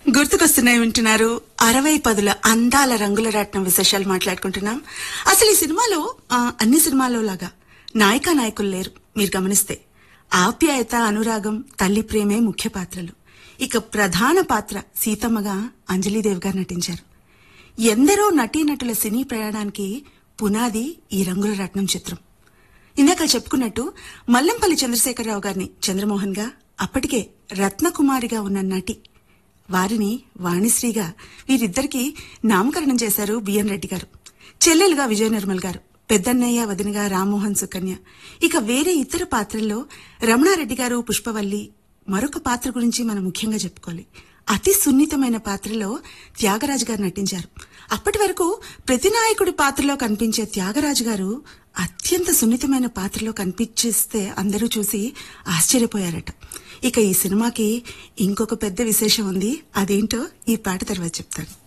గుర్తుకొస్తున్నాయి వింటున్నారు అరవై పదుల అందాల రంగుల రాట్నం విశేషాలు మాట్లాడుకుంటున్నాం అసలు ఈ సినిమాలో ఆ, అన్ని సినిమాల్లో లాగా నాయకా నాయకులు లేరు మీరు గమనిస్తే ఆప్యాయత అనురాగం తల్లి ప్రేమే ముఖ్య పాత్రలు ఇక ప్రధాన పాత్ర సీతమ్మగా అంజలీదేవి గారు నటించారు ఎందరో నటీనటుల సినీ ప్రయాణానికి పునాది ఈ రంగుల రత్నం చిత్రం ఇందాక చెప్పుకున్నట్టు మల్లంపల్లి చంద్రశేఖరరావు గారిని చంద్రమోహన్ గా అప్పటికే రత్నకుమారిగా ఉన్న నటి వారిని వాణిశ్రీగా వీరిద్దరికీ నామకరణం చేశారు బిఎన్ రెడ్డి గారు చెల్లెలుగా విజయ నిర్మల్ గారు పెద్దన్నయ్య వదినగా రామ్మోహన్ సుకన్య ఇక వేరే ఇతర పాత్రల్లో రమణారెడ్డి గారు పుష్పవల్లి మరొక పాత్ర గురించి మనం ముఖ్యంగా చెప్పుకోవాలి అతి సున్నితమైన పాత్రలో త్యాగరాజు గారు నటించారు అప్పటి వరకు ప్రతి నాయకుడి పాత్రలో కనిపించే త్యాగరాజు గారు అత్యంత సున్నితమైన పాత్రలో కనిపించేస్తే అందరూ చూసి ఆశ్చర్యపోయారట ఇక ఈ సినిమాకి ఇంకొక పెద్ద విశేషం ఉంది అదేంటో ఈ పాట తర్వాత చెప్తాను